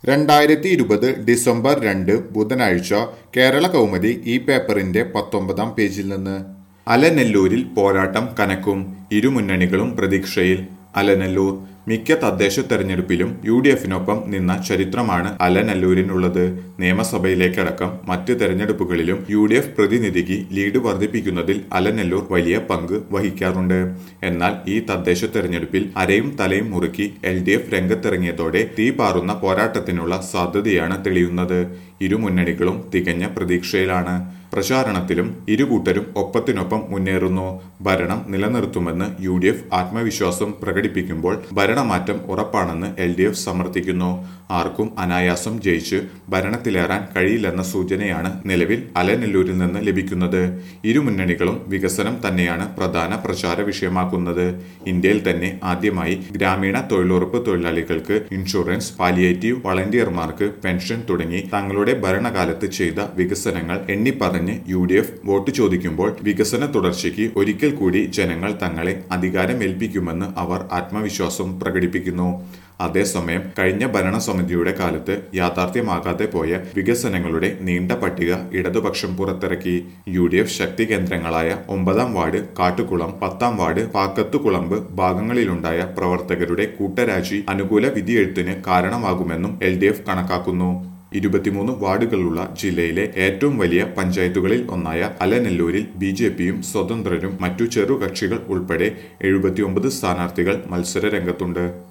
രണ്ടായിരത്തി ഇരുപത് ഡിസംബർ രണ്ട് ബുധനാഴ്ച കേരള കൗമുദി ഈ പേപ്പറിന്റെ പത്തൊമ്പതാം പേജിൽ നിന്ന് അലനെല്ലൂരിൽ പോരാട്ടം കനക്കും ഇരുമുന്നണികളും പ്രതീക്ഷയിൽ അലനല്ലൂർ മിക്ക തദ്ദേശ തെരഞ്ഞെടുപ്പിലും യു ഡി എഫിനൊപ്പം നിന്ന ചരിത്രമാണ് അലനല്ലൂരിനുള്ളത് നിയമസഭയിലേക്കടക്കം മറ്റ് തെരഞ്ഞെടുപ്പുകളിലും യു ഡി എഫ് പ്രതിനിധിക്ക് ലീഡ് വർദ്ധിപ്പിക്കുന്നതിൽ അലനല്ലൂർ വലിയ പങ്ക് വഹിക്കാറുണ്ട് എന്നാൽ ഈ തദ്ദേശ തെരഞ്ഞെടുപ്പിൽ അരയും തലയും മുറുക്കി എൽ ഡി എഫ് രംഗത്തിറങ്ങിയതോടെ തീ പാറുന്ന പോരാട്ടത്തിനുള്ള സാധ്യതയാണ് തെളിയുന്നത് ഇരു മുന്നണികളും തികഞ്ഞ പ്രതീക്ഷയിലാണ് പ്രചാരണത്തിലും ഇരുകൂട്ടരും ഒപ്പത്തിനൊപ്പം മുന്നേറുന്നു ഭരണം നിലനിർത്തുമെന്ന് യു ഡി എഫ് ആത്മവിശ്വാസം പ്രകടിപ്പിക്കുമ്പോൾ ഭരണമാറ്റം ഉറപ്പാണെന്ന് എൽ ഡി എഫ് സമർത്ഥിക്കുന്നു ആർക്കും അനായാസം ജയിച്ച് ഭരണത്തിലേറാൻ കഴിയില്ലെന്ന സൂചനയാണ് നിലവിൽ അലനെല്ലൂരിൽ നിന്ന് ലഭിക്കുന്നത് ഇരു മുന്നണികളും വികസനം തന്നെയാണ് പ്രധാന പ്രചാര വിഷയമാക്കുന്നത് ഇന്ത്യയിൽ തന്നെ ആദ്യമായി ഗ്രാമീണ തൊഴിലുറപ്പ് തൊഴിലാളികൾക്ക് ഇൻഷുറൻസ് പാലിയേറ്റീവ് വളണ്ടിയർമാർക്ക് പെൻഷൻ തുടങ്ങി തങ്ങളുടെ ഭരണകാലത്ത് ചെയ്ത വികസനങ്ങൾ എണ്ണിപ്പറഞ്ഞ് യു ഡി എഫ് വോട്ട് ചോദിക്കുമ്പോൾ വികസന തുടർച്ചയ്ക്ക് ഒരിക്കൽ കൂടി ജനങ്ങൾ തങ്ങളെ അധികാരമേൽപ്പിക്കുമെന്ന് അവർ ആത്മവിശ്വാസം പ്രകടിപ്പിക്കുന്നു അതേസമയം കഴിഞ്ഞ ഭരണസമിതിയുടെ കാലത്ത് യാഥാർത്ഥ്യമാകാതെ പോയ വികസനങ്ങളുടെ നീണ്ട പട്ടിക ഇടതുപക്ഷം പുറത്തിറക്കി യു ഡി എഫ് ശക്തി കേന്ദ്രങ്ങളായ ഒമ്പതാം വാർഡ് കാട്ടുകുളം പത്താം വാർഡ് പാക്കത്തുകുളമ്പ് ഭാഗങ്ങളിലുണ്ടായ പ്രവർത്തകരുടെ കൂട്ടരാജി അനുകൂല വിധിയെഴുത്തിന് കാരണമാകുമെന്നും എൽ ഡി എഫ് കണക്കാക്കുന്നു ഇരുപത്തിമൂന്ന് വാർഡുകളുള്ള ജില്ലയിലെ ഏറ്റവും വലിയ പഞ്ചായത്തുകളിൽ ഒന്നായ അലനെല്ലൂരിൽ ബി ജെ പിയും സ്വതന്ത്രരും മറ്റു ചെറുകക്ഷികൾ ഉൾപ്പെടെ എഴുപത്തിയൊമ്പത് സ്ഥാനാർത്ഥികൾ മത്സര രംഗത്തുണ്ട്